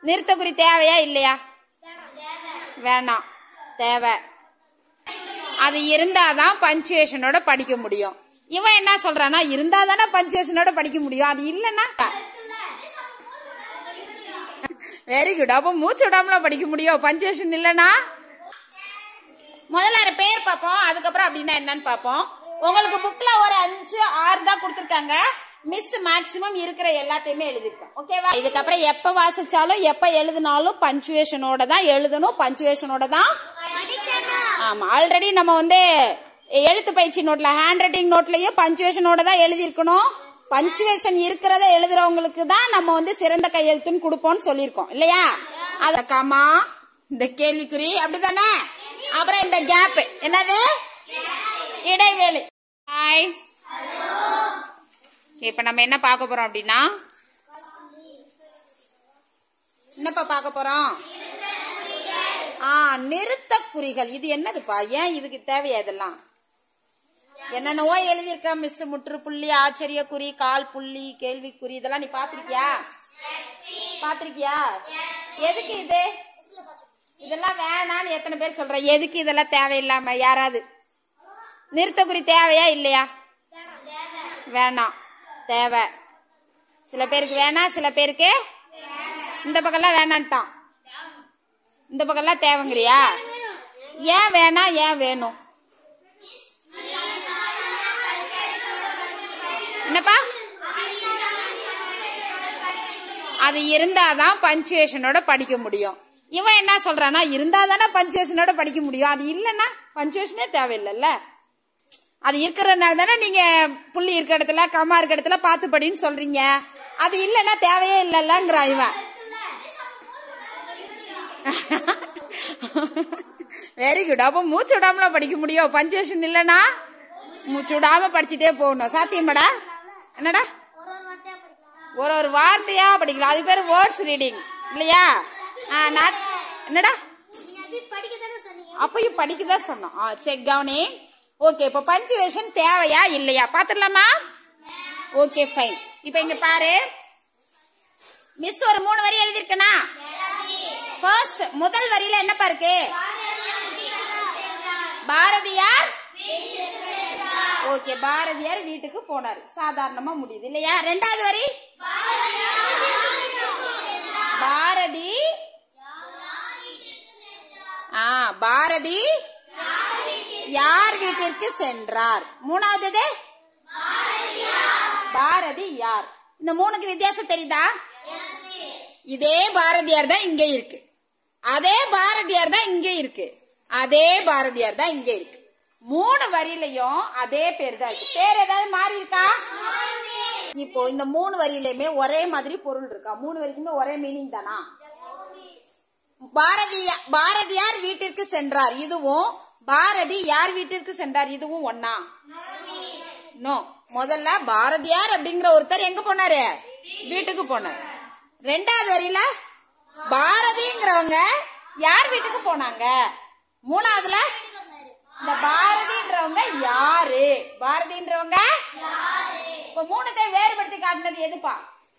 நிறுத்தக்குறி தேவையா இல்லையா வேணாம் தேவை அது இருந்தாதான் பஞ்சுவேஷனோட படிக்க முடியும் இவன் என்ன சொல்றானா இருந்தாதானே பஞ்சுவேஷனோட படிக்க முடியும் அது இல்லைன்னா வெரி குட் அப்போ மூச்சு விடாமல படிக்க முடியும் பஞ்சுவேஷன் இல்லைன்னா முதல்ல ஒரு பேர் பார்ப்போம் அதுக்கப்புறம் அப்படின்னா என்னன்னு பார்ப்போம் உங்களுக்கு புக்ல ஒரு அஞ்சு ஆறு தான் கொடுத்துருக்காங்க மிஸ் மேக்சிமம் இருக்கிற எல்லாத்தையுமே எழுதிருக்கேன் ஓகேவா இதுக்கப்புறம் எப்ப வாசிச்சாலும் எப்ப எழுதினாலும் பஞ்சுவேஷனோட தான் எழுதணும் பஞ்சுவேஷனோட தான் ஆமா ஆல்ரெடி நம்ம வந்து எழுத்து பயிற்சி நோட்ல ஹேண்ட் ரைட்டிங் நோட்லயும் பஞ்சுவேஷனோட தான் எழுதியிருக்கணும் பஞ்சுவேஷன் இருக்கிறத எழுதுறவங்களுக்கு தான் நம்ம வந்து சிறந்த கையெழுத்துன்னு கொடுப்போம்னு சொல்லியிருக்கோம் இல்லையா அத காமா இந்த கேள்விக்குறி அப்படிதானே அப்புறம் இந்த கேப் என்னது இடைவேளை ஹாய் இப்ப நம்ம என்ன பார்க்க போறோம் அப்படின்னா என்னப்பா பார்க்க போறோம் ஆ நிறுத்த குறிகள் இது என்னதுப்பா ஏன் இதுக்கு தேவையா இதெல்லாம் என்னென்னவோ எழுதியிருக்கா மிஸ் முற்றுப்புள்ளி ஆச்சரிய குறி கால் புள்ளி கேள்விக்குறி இதெல்லாம் நீ பாத்திருக்கியா பாத்திருக்கியா எதுக்கு இது இதெல்லாம் வேணான்னு எத்தனை பேர் சொல்ற எதுக்கு இதெல்லாம் தேவையில்லாம யாராவது நிறுத்தக்குறி தேவையா இல்லையா வேணாம் தேவை சில பேருக்கு வேணாம் சில பேருக்கு இந்த பக்கம்லாம் வேணான்ட்டான் இந்த பக்கம்லாம் தேவைங்கிறியா ஏன் வேணாம் ஏன் வேணும் என்னப்பா அது இருந்தாதான் பஞ்சுவேஷனோட படிக்க முடியும் இவன் என்ன சொல்றானா இருந்தாதானே பஞ்சுவேஷனோட படிக்க முடியும் அது இல்லைன்னா பஞ்சுவேஷனே தேவையில்லைல்ல அது இருக்கிறதுனால தானே நீங்க புள்ளி இருக்க இடத்துல கம்மா இருக்க இடத்துல பார்த்து படின்னு சொல்றீங்க அது இல்லைன்னா தேவையே இல்லைல்லங்கிறான் இவன் வெரி குட் அப்போ மூச்சு விடாமல படிக்க முடியும் பஞ்சுவேஷன் இல்லைன்னா மூச்சு விடாம படிச்சுட்டே போகணும் சாத்தியமாடா என்னடா ஒரு ஒரு வார்த்தையா படிக்கலாம் அது பேர் வேர்ட்ஸ் ரீடிங் இல்லையா ஆ, நான் என்னடா அப்பயும் படிக்கதான் சொன்னோம் ஆ, சரி கவனி ஓகே இப்போ பஞ்சுவேஷன் தேவையா இல்லையா பாத்துடலாமா ஓகே ஃபைன் இப்போ இங்க பாரு மிஸ் ஒரு மூணு வரி எழுதிருக்கனா ஃபர்ஸ்ட் முதல் வரியில என்னப்பா இருக்கு பாரதியார் ஓகே பாரதியார் வீட்டுக்கு போனாரு சாதாரணமா முடியுது இல்லையா ரெண்டாவது வரி பாரதி ஆ பாரதி யார் வீட்டிற்கு சென்றார் மூணாவது பாரதி யார் இந்த மூணுக்கு வித்தியாசம் தெரியுதா இதே பாரதியார் தான் இங்க இருக்கு அதே பாரதியார் தான் இங்க இருக்கு அதே பாரதியார் தான் இங்க இருக்கு மூணு வரியிலையும் அதே பேர் தான் இருக்கு பேர் ஏதாவது மாறி இருக்கா இப்போ இந்த மூணு வரியிலுமே ஒரே மாதிரி பொருள் இருக்கா மூணு வரிக்குமே ஒரே மீனிங் தானா பாரதியா பாரதியார் வீட்டிற்கு சென்றார் இதுவும் பாரதி யார் வீட்டிற்கு சென்றார் இதுவும் ஒன்னா நோ முதல்ல பாரதியார் அப்படிங்கிற ஒருத்தர் எங்க போனாரு வீட்டுக்கு போனார் ரெண்டாவது வரியில பாரதிங்கிறவங்க யார் வீட்டுக்கு போனாங்க மூணாவதுல இந்த பாரதின்றவங்க யாரு பாரதின்றவங்க இப்ப மூணுத்தையும் வேறுபடுத்தி காட்டினது எதுப்பா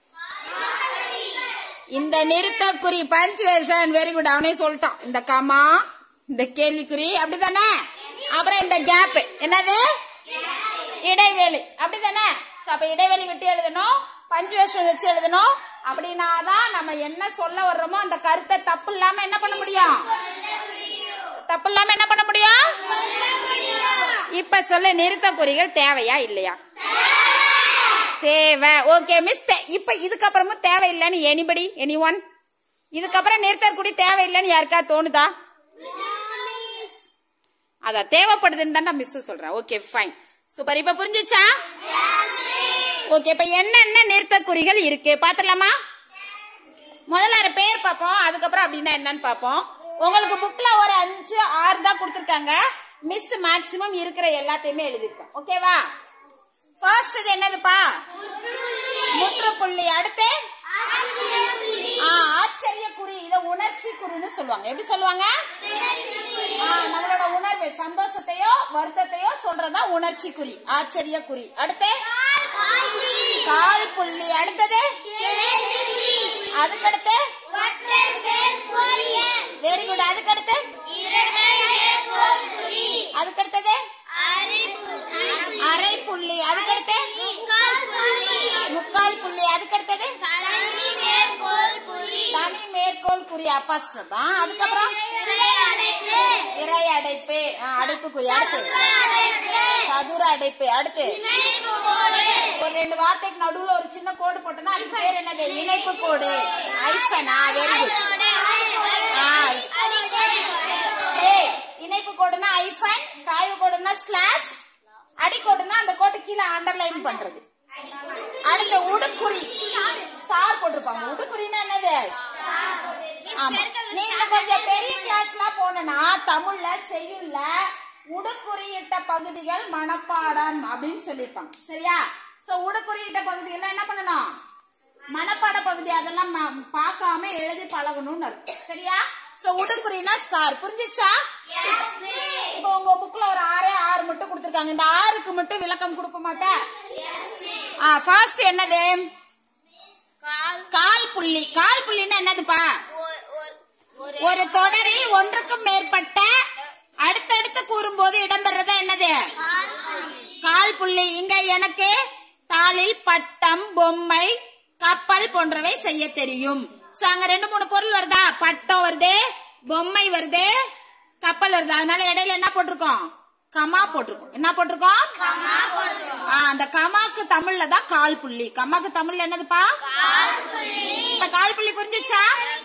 இந்த நிறுத்தக்குறி பஞ்சுவேஷன் வெரி குட் அவனே சொல்லிட்டான் இந்த கமா இந்த கேள்விக்குறி அப்படிதானே அப்புறம் இந்த கேப் என்னது இடைவெளி அப்படிதானே So, அப்ப இடைவெளி விட்டு எழுதணும் பஞ்சுவேஷன் வச்சு எழுதணும் அப்படின்னாதான் நம்ம என்ன சொல்ல வர்றோமோ அந்த கருத்தை தப்பு இல்லாம என்ன பண்ண முடியும் தப்பு இல்லாம என்ன பண்ண முடியும் இப்ப சொல்ல நிறுத்த குறிகள் தேவையா இல்லையா தேவை ஓகே மிஸ் இப்ப இதுக்கப்புறமும் தேவையில்லைன்னு எனிபடி எனி ஒன் இதுக்கப்புறம் நிறுத்தற்குடி தேவையில்லைன்னு யாருக்கா தோணுதா அத தேவைப்படுதுன்னு தான் மிஸ் சொல்றேன் ஓகே ஃபைன் சூப்பர் இப்ப புரிஞ்சுச்சா ஓகே இப்ப என்னென்ன நிறுத்தக்குறிகள் இருக்கு பாத்துலாமா முதல்ல ஒரு பேர் பார்ப்போம் அதுக்கப்புறம் அப்படின்னா என்னன்னு பார்ப்போம் உங்களுக்கு புக்ல ஒரு அஞ்சு ஆறு தான் கொடுத்துருக்காங்க மிஸ் மேக்சிமம் இருக்கிற எல்லாத்தையுமே எழுதிருக்கேன் ஓகேவா ஃபர்ஸ்ட் இது என்னதுப்பா முற்றுப்புள்ளி அடுத்து ஆ, ஆச்சரிய குறி இத உணர்ச்சி குறின்னு சொல்லுவாங்க எப்படி சொல்லுவாங்க ஆ, நம்மளோட உணர்வு சந்தோஷத்தையோ வருத்தத்தையோ சொல்றதா உணர்ச்சி குறி ஆச்சரிய குறி அடுத்து கால் புள்ளி அடுத்தது அதுக்கடுத்து ஒற்றை மேற்கோளிய வெரி குட் அதுக்கடுத்து இரட்டை மேற்கோள் குறி அதுக்கடுத்தது அறிவு அரை புள்ளி அதுக்கடுத்து முக்கால் புள்ளி முக்கால் புள்ளி அதுக்கடுத்தது தனி மேற்கோள் குறி தனி மேற்கோள் குறி அப்பாஸ்டர் தான் அதுக்கப்புறம் திரை அடைப்பு பிறை அடைப்பு ஆ, அடைப்புக்குறி அடுத்து அடைப்பு சதுர அடைப்பு அடுத்து இணைப்பு கோடு ஒரு ரெண்டு வார்த்தைக்கு நடுவுல ஒரு சின்ன கோடு போட்டோம்னா அதுக்கு பேர் என்னது இணைப்பு கோடு ஐசனா வெரி குட் ஏய் இணைப்பு கோடுனா ஐஃபன் சாய்வு கோடுனா ஸ்லாஷ் அடிக்கோடுனா அந்த கோட்டு கீழே அண்டர்லைன் பண்றது அடுத்து உடுக்குறி ஸ்டார் போட்டிருப்பாங்க உடுக்குறின்னா என்னது ஆமா நீங்க கொஞ்சம் பெரிய கிளாஸ்லாம் போனா தமிழ்ல செய்யுள்ள உடுக்குறியிட்ட பகுதிகள் மனப்பாடம் அப்படின்னு சொல்லியிருப்பாங்க சரியா சோ உடுக்குறியிட்ட பகுதிகள்லாம் என்ன பண்ணணும் மனப்பாட பகுதி அதெல்லாம் ம- பார்க்காம எழுதி பழகணும்னு அர்த்தம் சரியா சோ உடுக்குறினா ஸ்டார் புரிஞ்சுச்சா இப்போ உங்க புக்ல ஒரு ஆறே ஆறு மட்டும் கொடுத்துருக்காங்க இந்த ஆறுக்கு மட்டும் விளக்கம் கொடுக்க மாட்டேன் ஆ ஃபர்ஸ்ட் என்னது கால் கால் புள்ளி கால் புள்ளின்னா என்னதுப்பா ஒரு- ஒரு- ஒரு ஒரு தொடரில் ஒன்றுக்கும் மேற்பட்ட அடுத்தடுத்து கூறும்போது இடம்பெறதா என்னது கால் புள்ளி. கால் புள்ளி இங்க எனக்கு தாளில் பட்டம் பொம்மை கப்பல் போன்றவை செய்ய தெரியும் சோ அங்க ரெண்டு மூணு பொருள் வருதா பட்டம் வருது பொம்மை வருது கப்பல் வருது அதனால இடையில என்ன போட்டிருக்கோம் கமா போட்டிருக்கோம் என்ன போட்டிருக்கோம் ஆ, அந்த கமாக்கு தமிழ்ல தான் கால் புள்ளி கமாக்கு தமிழ்ல என்னதுப்பா இப்ப கால் புள்ளி புரிஞ்சுச்சா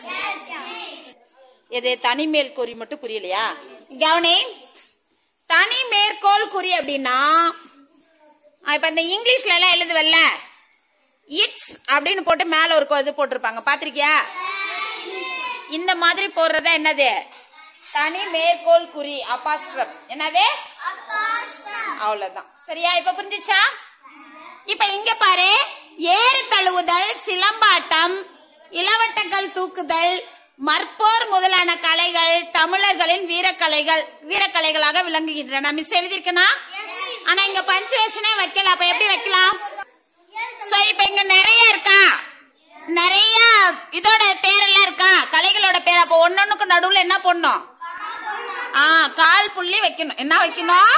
இது தனி மேற்கோறி மட்டும் புரியலையா கவனி தனி மேற்கோள் குறி அப்படின்னா ஆ, இப்ப இந்த இங்கிலீஷ்ல எல்லாம் எழுதுவல்ல இட்ஸ் அப்படின்னு போட்டு மேல ஒரு இது போட்டிருப்பாங்க பாத்திருக்கியா இந்த மாதிரி போடுறதா என்னது தனி மேற்கோள் குறி அப்பாஸ்ட்ரம் என்னது அவ்வளவுதான் சரியா இப்ப புரிஞ்சுச்சா இப்ப இங்க பாரு ஏறு தழுவுதல் சிலம்பாட்டம் இளவட்டங்கள் தூக்குதல் மற்போர் முதலான கலைகள் தமிழர்களின் வீரக்கலைகள் வீரக்கலைகளாக விளங்குகின்றன மிஸ் எழுதியிருக்கனா ஆனா இங்க பஞ்சுவேஷனே வைக்கல அப்ப எப்படி வைக்கலாம் சோ இப்ப இங்க நிறைய இருக்கா நிறைய இதோட பேரெல்லாம் இருக்கா கலைகளோட பேர் அப்ப ஒன்னொன்னுக்கு நடுவுல என்ன போடணும் ஆ கால் புள்ளி வைக்கணும் என்ன வைக்கணும்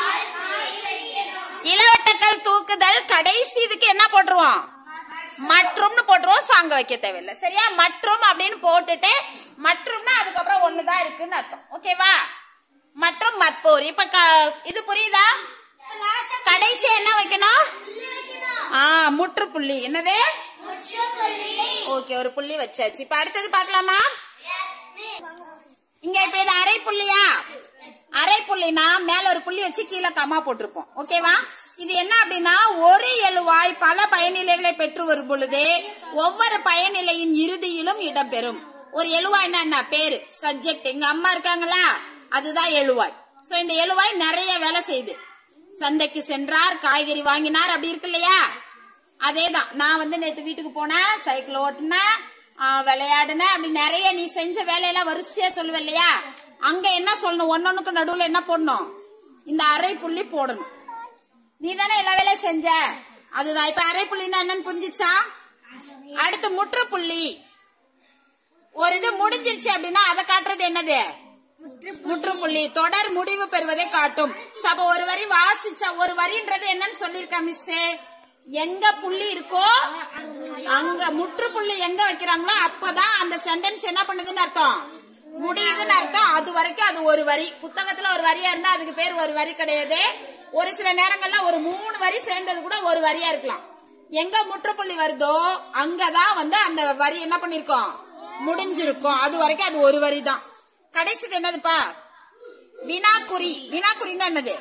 இளவட்டக்கல் தூக்குதல் கடைசி இதுக்கு என்ன போட்டுருவோம் மற்றும்னு போட்டுருவோம் சாங்க வைக்க தேவையில்லை சரியா மற்றும் அப்படின்னு போட்டுட்டு மற்றும்னா அதுக்கப்புறம் ஒண்ணுதான் இருக்குன்னு அர்த்தம் ஓகேவா மற்றும் மற்போர் இப்ப க- இது புரியுதா கடைசி என்ன வைக்கணும் ஆ முற்றுப்புள்ளி என்னது ஓகே ஒரு புள்ளி வச்சாச்சு இப்ப அடுத்தது பார்க்கலாமா இங்க இப்ப இது அரை புள்ளியா அரை புள்ளினா மேல ஒரு புள்ளி வச்சு கீழே கமா போட்டிருப்போம் ஓகேவா இது என்ன அப்படின்னா ஒரு எழுவாய் பல பயனிலைகளை பெற்று வரும் பொழுது ஒவ்வொரு பயனிலையின் இறுதியிலும் இடம்பெறும் ஒரு எழுவாய்னா என்ன பேரு சப்ஜெக்ட் எங்க அம்மா இருக்காங்களா அதுதான் எழுவாய் சோ இந்த எழுவாய் நிறைய வேலை செய்யுது சந்தைக்கு சென்றார் காய்கறி வாங்கினார் அப்படி இருக்கு இல்லையா அதேதான் நான் வந்து நேத்து வீட்டுக்கு போனேன் சைக்கிள் ஓட்டினேன் ஆ, விளையாடினேன் அப்படி நிறைய நீ செஞ்ச வேலையெல்லாம் வரிசையா சொல்லுவ இல்லையா அங்க என்ன சொல்லணும் ஒன்னொன்னுக்கு நடுவுல என்ன போடணும் இந்த அரை புள்ளி போடணும் நீ தானே எல்லா வேலையும் செஞ்ச அதுதான் இப்ப அரை புள்ளின்னா என்னன்னு புரிஞ்சுச்சா அடுத்து முற்றுப்புள்ளி ஒரு இது முடிஞ்சிருச்சு அப்படின்னா அதை காட்டுறது என்னது முற்றுப்புள்ளி தொடர் முடிவு பெறுவதை காட்டும் So, அப்ப ஒரு வரி வாசிச்சா ஒரு வரின்றது என்னன்னு சொல்லிருக்கா மிஸ் எங்க புள்ளி இருக்கோ அங்க முற்றுப்புள்ளி எங்க வைக்கிறாங்களோ அப்பதான் அந்த சென்டென்ஸ் என்ன பண்ணுதுன்னு அர்த்தம் முடியுதுன்னு அர்த்தம் அது வரைக்கும் அது ஒரு வரி புத்தகத்துல ஒரு வரியா இருந்தா அதுக்கு பேர் ஒரு வரி கிடையாது ஒரு சில நேரங்கள்ல ஒரு மூணு வரி சேர்ந்தது கூட ஒரு வரியா இருக்கலாம் எங்க முற்றுப்புள்ளி வருதோ அங்கதான் வந்து அந்த வரி என்ன பண்ணிருக்கோம் முடிஞ்சிருக்கும் அது வரைக்கும் அது ஒரு வரி தான் கடைசிது என்னதுப்பா வினாக்குறி வினாக்குறின்னா என்னது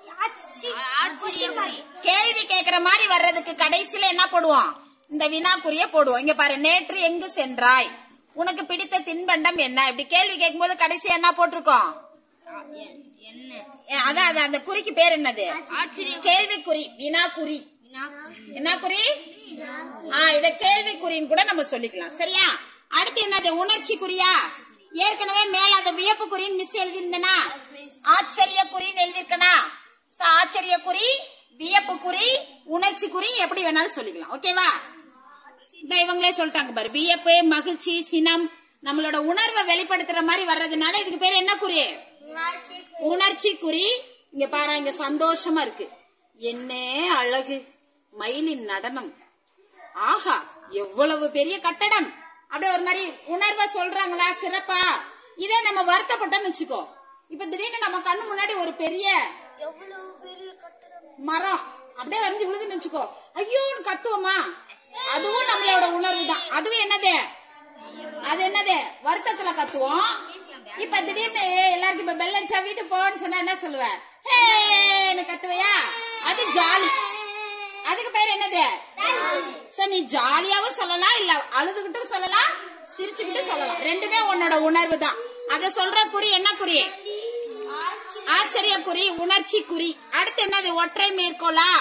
கேள்வி கேக்குற மாதிரி வர்றதுக்கு கடைசியில என்ன போடுவோம் இந்த வினாக்குறிய போடுவோம் இங்க பாரு நேற்று எங்கு சென்றாய் உனக்கு பிடித்த தின்பண்டம் என்ன இப்படி கேள்வி கேட்கும்போது கடைசி என்ன போட்டிருக்கோம் என்ன அஹ் அதான் அதான் அந்த குறிக்கு பேர் என்னது ஆச்சரியம் கேள்விக்குறி வினாக்குறி என்ன குறி ஆ இத கேள்விக்குறின்னு கூட நம்ம சொல்லிக்கலாம் சரியா அடுத்து என்னது உணர்ச்சி குறியா ஏற்கனவே மேல அந்த வியப்பு குறின்னு மிஸ் எழுதியிருந்தனா ஆச்சரிய குறின்னு எழுதியிருக்கனா So, ஆச்சரிய குறி வியப்பு குறி உணர்ச்சி குறி எப்படி வேணாலும் சொல்லிக்கலாம் ஓகேவா இந்த இவங்களே சொல்லிட்டாங்க பாரு வியப்பு மகிழ்ச்சி சினம் நம்மளோட உணர்வை வெளிப்படுத்துற மாதிரி வர்றதுனால இதுக்கு பேர் என்ன குறி உணர்ச்சி குறி இங்க பாரு இங்க சந்தோஷமா இருக்கு என்ன அழகு மயிலின் நடனம் ஆஹா எவ்வளவு பெரிய கட்டடம் அப்படியே ஒரு மாதிரி உணர்வை சொல்றாங்களா சிறப்பா இதே நம்ம வருத்தப்பட்டோம்னு வச்சுக்கோ இப்ப திடீர்னு நம்ம கண்ணு முன்னாடி ஒரு பெரிய எவ்வளவு பெரிய கட்டடம் மரம் அப்படியே வந்து விழுதுன்னு வச்சுக்கோ ஐயோன்னு கத்துவோமா அதுவும் நம்மளோட உணர்வு தான் அதுவும் என்னது அது என்னது வருத்தத்துல கத்துவோம் இப்ப திடீர்னு எல்லாருக்கும் இப்ப பெல் அடிச்சா வீட்டுக்கு போன்னு சொன்னா என்ன சொல்லுவ ஹேன்னு கத்துவையா அது ஜாலி அதுக்கு பேர் என்னது சரி நீ ஜாலியாவும் சொல்லலாம் இல்ல அழுதுகிட்டும் சொல்லலாம் சிரிச்சுக்கிட்டும் சொல்லலாம் ரெண்டுமே உன்னோட உணர்வு தான் அத சொல்ற குறி என்ன குறி ஆச்சரிய குறி உணர்ச்சி குறி அடுத்து என்னது ஒற்றை மேற்கோளா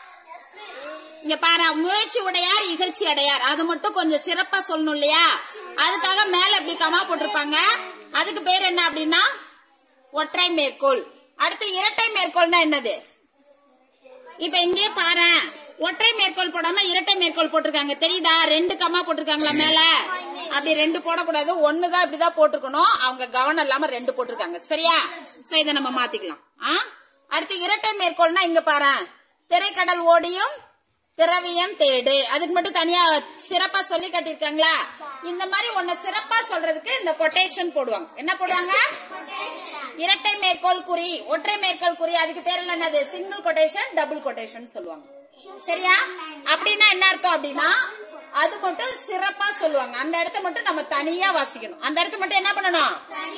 இங்க பாரு முயற்சி உடையார் இகழ்ச்சி அடையார் அது மட்டும் கொஞ்சம் சிறப்பா சொல்லணும் இல்லையா அதுக்காக மேல இப்படி கமா போட்டிருப்பாங்க அதுக்கு பேர் என்ன அப்படின்னா ஒற்றை மேற்கோள் அடுத்து இரட்டை மேற்கோள்னா என்னது இப்ப இங்கே பாரு ஒற்றை மேற்கோள் போடாம இரட்டை மேற்கோள் போட்டிருக்காங்க தெரியுதா ரெண்டு கமா போட்டிருக்காங்களா மேல அப்படி ரெண்டு போடக்கூடாது ஒண்ணுதான் இப்படிதான் போட்டிருக்கணும் அவங்க கவனம் இல்லாம ரெண்டு போட்டிருக்காங்க சரியா சோ இதை நம்ம மாத்திக்கலாம் ஆ அடுத்து இரட்டை மேற்கோள்னா இங்க பாரு திரைக்கடல் ஓடியும் திரவியம் தேடு அதுக்கு மட்டும் தனியா சிறப்பா சொல்லி காட்டியிருக்காங்களா இந்த மாதிரி ஒன்ன சிறப்பா சொல்றதுக்கு இந்த கொட்டேஷன் போடுவாங்க என்ன போடுவாங்க இரட்டை மேற்கோள் குறி ஒற்றை மேற்கோள் குறி அதுக்கு பேர் என்னது சிங்கிள் கொட்டேஷன் டபுள் கொட்டேஷன் சொல்லுவாங்க சரியா அப்படின்னா என்ன அர்த்தம் அப்படின்னா அது மட்டும் சிறப்பா சொல்லுவாங்க அந்த இடத்த மட்டும் நம்ம தனியா வாசிக்கணும் அந்த இடத்த மட்டும் என்ன பண்ணணும்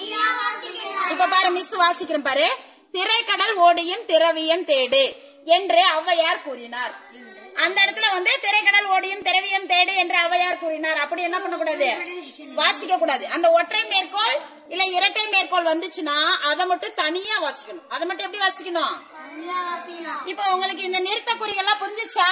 இப்ப பாரு மிஸ் வாசிக்கிறேன் பாரு திரைக்கடல் ஓடியும் திரவியம் தேடு என்று ஔவையார் கூறினார் அந்த இடத்துல வந்து திரைக்கடல் ஓடியும் திரவியம் தேடு என்று ஔவையார் கூறினார் அப்படி என்ன பண்ணக்கூடாது வாசிக்க கூடாது அந்த ஒற்றை மேற்கோள் இல்ல இரட்டை மேற்கோள் வந்துச்சுன்னா அதை மட்டும் தனியா வாசிக்கணும் அதை மட்டும் எப்படி வாசிக்கணும் இப்ப உங்களுக்கு இந்த நிறுத்த குறிகள்லாம் புரிஞ்சுச்சா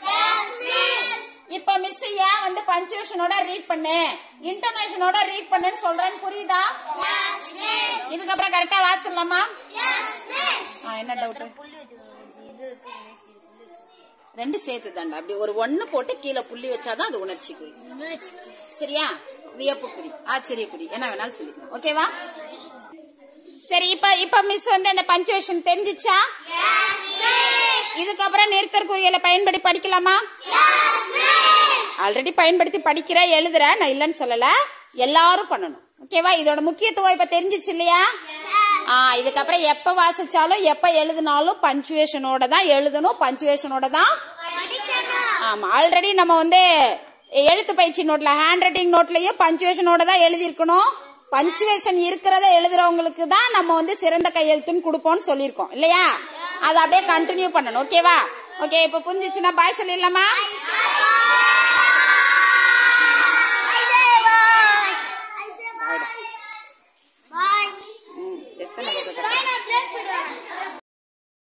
இப்ப மிஸ் ஏன் வந்து பஞ்சுவேஷனோட ரீட் பண்ணு இன்டர்நேஷனோட ரீட் பண்ணுன்னு சொல்றேன்னு புரியுதா இதுக்கப்புறம் கரெக்டா வாசிடலாமா ஆ, என்ன டவுட் புள்ளி வச்சுக்கணும் இது இருக்கு மிஸ், இது புள்ளி வச்சுக்கணும். ரெண்டு சேர்த்து தாண்டா அப்படி ஒரு ஒண்ணு போட்டு கீழே புள்ளி வச்சாதான் அது உணர்ச்சி குறி சரியா வியப்பு குறி ஆச்சரிய குறி என்ன வேணாலும் சொல்லிக்கலாம் ஓகேவா சரி இப்ப இப்ப மிஸ் வந்து அந்த பஞ்சுவேஷன் தெரிஞ்சுச்சா இதுக்கப்புறம் நிறுத்தற் குறிகளை பயன்படுத்தி படிக்கலாமா ஆல்ரெடி பயன்படுத்தி படிக்கிற எழுதுற நான் இல்லைன்னு சொல்லல எல்லாரும் பண்ணணும் ஓகேவா இதோட முக்கியத்துவம் இப்ப தெரிஞ்சிச்சு இல்லையா ஆ இதுக்கப்புறம் எப்ப வாசிச்சாலும் எப்ப எழுதினாலும் பஞ்சுவேஷனோட தான் எழுதணும் பஞ்சுவேஷனோட தான் ஆமா ஆல்ரெடி நம்ம வந்து எழுத்து பயிற்சி நோட்ல ஹேண்ட் ரைட்டிங் நோட்லயும் பஞ்சுவேஷனோட தான் எழுதியிருக்கணும் பஞ்சுவேஷன் இருக்கிறத எழுதுறவங்களுக்கு தான் நம்ம வந்து சிறந்த கையெழுத்துன்னு கொடுப்போம்னு சொல்லியிருக்கோம் இல்லையா அதை அப்படியே கண்டினியூ பண்ணணும் ஓகேவா ஓகே இப்ப புரிஞ்சிச்சுன்னா பாய் சொல்லிடலாமா